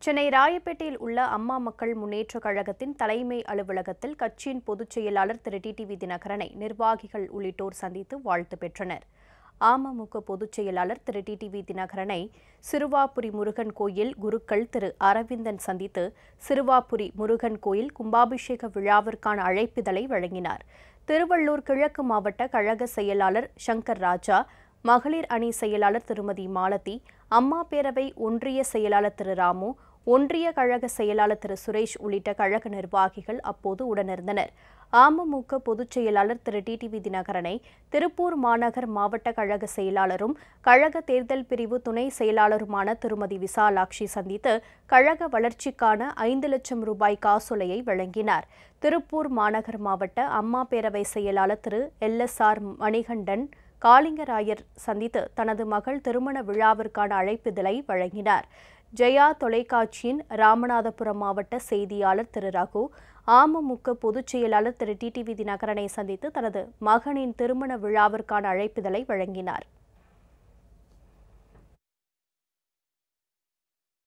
சென்னை ராயப்பேட்டையில் உள்ள அம்மா மக்கள் முன்னேற்றக் கழகத்தின் தலைமை அலுவலகத்தில் கட்சியின் பொதுச் செயலாளர் திரு டிடிவி தினகரனை நிர்வாகிகள் உள்ளிட்டோர் சந்தித்து வாழ்த்து பெற்றனர் அமமுக பொதுச் செயலாளர் திரு டிடிவி தினகரனை சிறுவாபுரி முருகன் கோயில் குருக்கள் திரு அரவிந்தன் சந்தித்து சிறுவாபுரி முருகன் கோயில் கும்பாபிஷேக விழாவிற்கான அழைப்பிதழை வழங்கினார் திருவள்ளூர் கிழக்கு மாவட்ட கழக செயலாளர் சங்கர் ராஜா மகளிர் அணி செயலாளர் திருமதி மாலதி அம்மா பேரவை ஒன்றிய செயலாளர் திரு ராமு ஒன்றிய கழக செயலாளர் திரு சுரேஷ் உள்ளிட்ட கழக நிர்வாகிகள் அப்போது உடனிருந்தனர் அமமுக பொதுச் செயலாளர் திரு டிடிவி தினகரனை திருப்பூர் மாநகர் மாவட்ட கழக செயலாளரும் கழக தேர்தல் பிரிவு துணை செயலாளருமான திருமதி விசாலாட்சி சந்தித்து கழக வளர்ச்சிக்கான ஐந்து லட்சம் ரூபாய் காசோலையை வழங்கினார் திருப்பூர் மாநகர் மாவட்ட அம்மா பேரவை செயலாளர் திரு L S R Manikandan Kalingarayar சந்தித்து தனது மகள் திருமண விழாவிற்கான அழைப்பிதழை வழங்கினார் ஜெயா தொலைக்காட்சியின் ராமநாதபுரம் மாவட்ட செய்தியாளர் திரு ரகு அமமுக பொதுச் செயலாளர் திரு டிடிவி தினகரனை சந்தித்து தனது மகனின் திருமண விழாவிற்கான அழைப்பிதழை வழங்கினார்